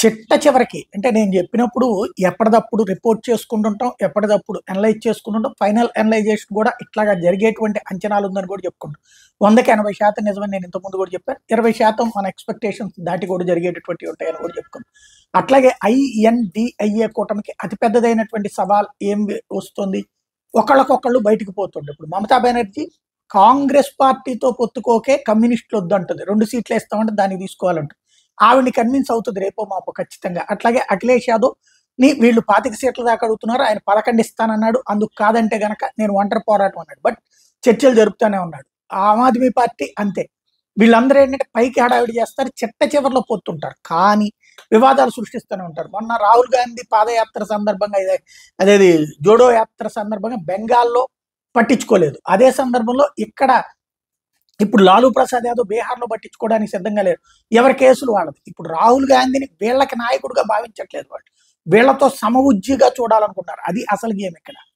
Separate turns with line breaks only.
చిట్ట చివరికి అంటే నేను చెప్పినప్పుడు ఎప్పటిదప్పుడు రిపోర్ట్ చేసుకుంటుంటాం ఎప్పటిదప్పుడు అనలైజ్ చేసుకుంటుంటాం ఫైనల్ అనలైజేషన్ కూడా ఇట్లాగా జరిగేటువంటి అంచనాలు ఉందని కూడా చెప్పుకుంటాం వందకి ఎనభై శాతం నిజమని నేను ఇంతకుముందు కూడా చెప్పాను ఇరవై శాతం మన ఎక్స్పెక్టేషన్స్ దాటి కూడా జరిగేటటువంటి ఉంటాయని కూడా చెప్పుకున్నాం అట్లాగే ఐఎన్డిఐఏ కూటమికి అతిపెద్దదైనటువంటి సవాల్ ఏం వస్తుంది ఒకళ్ళకొకళ్ళు బయటికి పోతుండే ఇప్పుడు మమతా బెనర్జీ కాంగ్రెస్ పార్టీతో పొత్తుకోకే కమ్యూనిస్టులు వద్దంటుంది రెండు సీట్లు వేస్తామంటే దాన్ని తీసుకోవాలంటుంది ఆవిడని కన్విన్స్ అవుతుంది రేపో మాపో ఖచ్చితంగా అట్లాగే అఖిలేష్ యాదవ్ ని వీళ్ళు పాతిక సీట్ల దాకా అడుగుతున్నారు ఆయన పదకొండు ఇస్తానన్నాడు అందుకు కాదంటే గనక నేను ఒంటరి పోరాటం అన్నాడు బట్ చర్చలు జరుపుతూనే ఉన్నాడు ఆమ్ ఆద్మీ పార్టీ అంతే వీళ్ళందరూ ఏంటంటే పైకి హడావిడి చేస్తారు చిట్ట చివరిలో పొత్తుంటారు కానీ వివాదాలు సృష్టిస్తూనే ఉంటారు మొన్న రాహుల్ గాంధీ పాదయాత్ర సందర్భంగా ఇదే అదేది జోడో యాత్ర సందర్భంగా బెంగాల్లో పట్టించుకోలేదు అదే సందర్భంలో ఇక్కడ ఇప్పుడు లాలూ ప్రసాద్ యాదవ్ బీహార్లో పట్టించుకోవడానికి సిద్ధంగా లేరు ఎవరి కేసులు వాళ్ళది ఇప్పుడు రాహుల్ గాంధీని వీళ్ళకి నాయకుడిగా భావించట్లేదు వాళ్ళు వీళ్ళతో సమవుజ్జిగా చూడాలనుకుంటారు అది అసలు గేమ్ ఇక్కడ